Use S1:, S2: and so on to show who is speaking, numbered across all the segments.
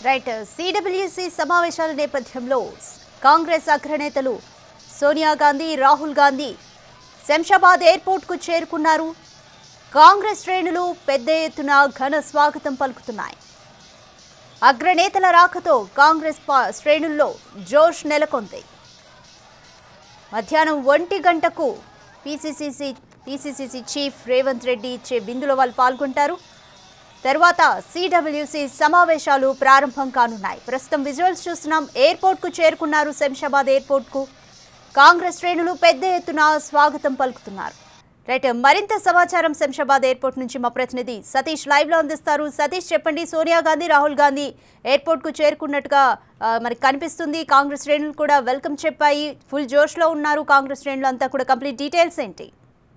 S1: right CWC సమావేశాల నేపథ్యంలో కాంగ్రెస్ అగ్రనేతలు సోనియా గాంధీ రాహుల్ గాంధీ శంషాబాద్ ఎయిర్పోర్ట్కు చేరుకున్నారు కాంగ్రెస్ శ్రేణులు పెద్ద ఎత్తున ఘన స్వాగతం పలుకుతున్నాయి అగ్రనేతల రాకతో కాంగ్రెస్ పా- శ్రేణుల్లో జోష్ నెలకొంది మధ్యాహ్నం ఒంటి గంటకు పిసిసిసి పిసిసిసి చీఫ్ రేవంత్ రెడ్డి ఇచ్చే బిందులో వాళ్ళు పాల్గొంటారు తర్వాత సిడబ్ల్యూసి సమావేశాలు ప్రారంభం కానున్నాయి ప్రస్తుతం విజువల్స్ చూస్తున్నాం ఎయిర్పోర్ట్కు చేరుకున్నారు శంషాబాద్ ఎయిర్పోర్ట్కు కాంగ్రెస్ శ్రేణులు పెద్ద ఎత్తున స్వాగతం పలుకుతున్నారు రైట్ మరింత సమాచారం శంషాబాద్ ఎయిర్పోర్ట్ నుంచి మా ప్రతినిధి సతీష్ లైవ్ లో అందిస్తారు సతీష్ చెప్పండి సోనియా గాంధీ రాహుల్ గాంధీ ఎయిర్పోర్ట్ కు చేరుకున్నట్టుగా ఆ, మనకి కనిపిస్తుంది కాంగ్రెస్ శ్రేణులు కూడా వెల్కమ్ చెప్పాయి ఫుల్ జోష్ లో ఉన్నారు కాంగ్రెస్ శ్రేణులు అంతా కూడా కంప్లీట్ డీటెయిల్స్ ఏంటి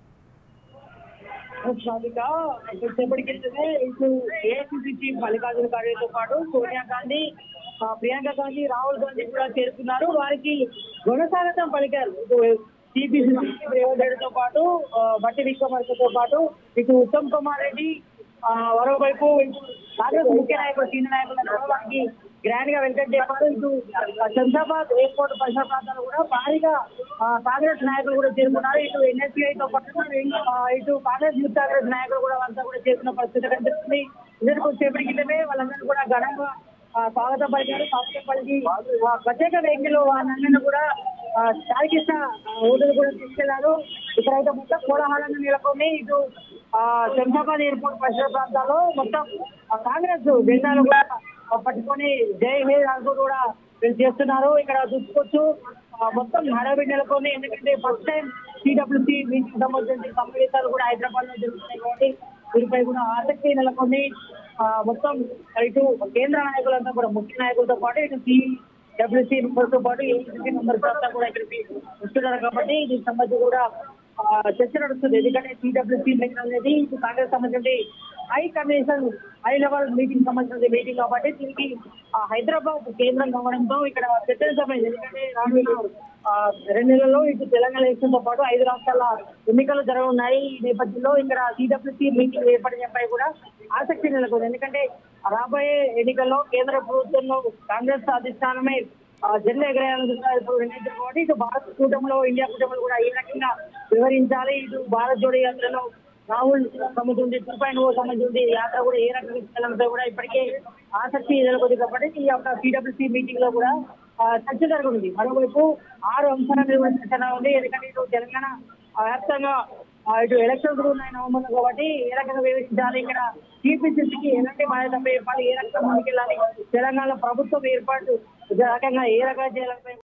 S2: సాధిక కొద్దిసేపటి క్రితమే ఇటు ఏఐసిసి చీఫ్ మల్లికార్జున ఖార్గేతో పాటు సోనియా గాంధీ ఆ, ప్రియాంక గాంధీ రాహుల్ గాంధీ కూడా చేరుకున్నారు వారికి గుణస్వాగతం పలికారు ఇటు టీపీసీసీ చీఫ్ రేవంత్ రెడ్డితో పాటు ఆ, బట్టి విక్రమార్కతో పాటు ఇటు ఉత్తమ్ కుమార్ రెడ్డి ఆ, మరోవైపు ఇటు కాంగ్రెస్ ముఖ్య నాయకులు సీనియర్ నాయకులు వారికి గ్రాండ్ గా వెల్కమ్ చెప్పారు ఇటు శంషాబాద్ ఎయిర్పోర్ట్ పరిసర ప్రాంతాలు కూడా భారీగా ఆ, కాంగ్రెస్ నాయకులు కూడా చేరుకున్నారు ఇటు ఎన్ఎస్పీఐ తో పాటు ఆ, ఇటు కాంగ్రెస్ యూత్ కాంగ్రెస్ నాయకులు కూడా వాళ్ళంతా కూడా చేరుకున్న పరిస్థితి కనిపిస్తుంది ఇద్దరు కొద్దిసేపటి క్రితమే వాళ్ళందరూ కూడా ఘనంగా ఆ, స్వాగతం పలికారు స్వాగతం పలికి ఆ, ప్రత్యేక వెహికల్ వాళ్ళందరినీ కూడా ఆ, చారికృష్ణ ఓటులు కూడా తీసుకెళ్లారు ఇక్కడైతే మొత్తం కోలాహలంగా నెలకొని ఇటు ఆ, శంషాబాద్ ఎయిర్పోర్ట్ పరిసర ప్రాంతాల్లో మొత్తం ఆ, కాంగ్రెస్ జెండాలు కూడా ఆ, పట్టుకొని జై హే అంటూ కూడా వీళ్ళు చేస్తున్నారు ఇక్కడ చూసుకోవచ్చు ఆ, మొత్తం హడావిడి నెలకొని ఎందుకంటే ఫస్ట్ టైం సిడబ్ల్యూసి మీటింగ్ సంబంధించిన సమావేశాలు కూడా హైదరాబాద్ లో జరుగుతున్నాయి కాబట్టి వీరిపై కూడా ఆసక్తి నెలకొని ఆ, మొత్తం ఇటు కేంద్ర నాయకులంతా కూడా ముఖ్య నాయకులతో పాటు ఇటు సిడబ్ల్యూసి మెంబర్తో పాటు ఏసీసీ మెంబర్స్ అంతా కూడా ఇక్కడికి వస్తున్నారు కాబట్టి దీనికి సంబంధించి కూడా ఆ, చర్చ నడుస్తుంది ఎందుకంటే సిడబ్ల్యూసి మీటింగ్ అనేది ఇటు కాంగ్రెస్ సంబంధించి high commission high level meeting సంబంధించిన మీటింగ్ కాబట్టి దీనికి ఆ, హైదరాబాద్ కేంద్రం కావడంతో ఇక్కడ చర్చలు సమయం ఎందుకంటే రానున్న ఆ, రెండు నెలల్లో ఇటు తెలంగాణ ఎలక్షన్ తో పాటు ఐదు రాష్ట్రాల ఎన్నికలు జరగనున్నాయి ఈ నేపథ్యంలో ఇక్కడ సిడబ్ల్యూసి మీటింగ్ ఏర్పడినపై కూడా ఆసక్తి నెలకొంది ఎందుకంటే రాబోయే ఎన్నికల్లో కేంద్ర ప్రభుత్వంలో కాంగ్రెస్ అధిష్టానమే ఆ, జెండా ఎగరేయాలని ఇప్పుడు నిర్ణయించారు కాబట్టి ఇటు భారత్ కూటమిలో ఇండియా కూటమిలో కూడా ఏ రకంగా వివరించాలి ఇటు భారత్ జోడీ యాత్రలో రాహుల్ సంబంధించి టూ పాయింట్ ఓ సంబంధించి యాత్ర కూడా ఏ రకంగా చేయాలంటే కూడా ఇప్పటికే ఆసక్తి నెలకొంది కాబట్టి ఈ యొక్క సిడబ్ల్యూసి మీటింగ్ లో కూడా ఆ, చర్చ జరగనుంది మరోవైపు ఆరు అంశాల మీద కూడా చర్చ ఉంది ఎందుకంటే ఇటు తెలంగాణ ఆ, వ్యాప్తంగా ఆ, ఇటు ఎలక్షన్స్ కూడా ఉన్నాయి నవంబర్ కాబట్టి ఏ రకంగా వివరించాలి ఇక్కడ టీపీసీసీకి ఎలాంటి బాధ్యత చెప్పాలి ఏ రకంగా ముందుకెళ్ళాలి తెలంగాణ ప్రభుత్వం ఏర్పాటు ఏ రకంగా ఏ రకంగా చేయాలంటే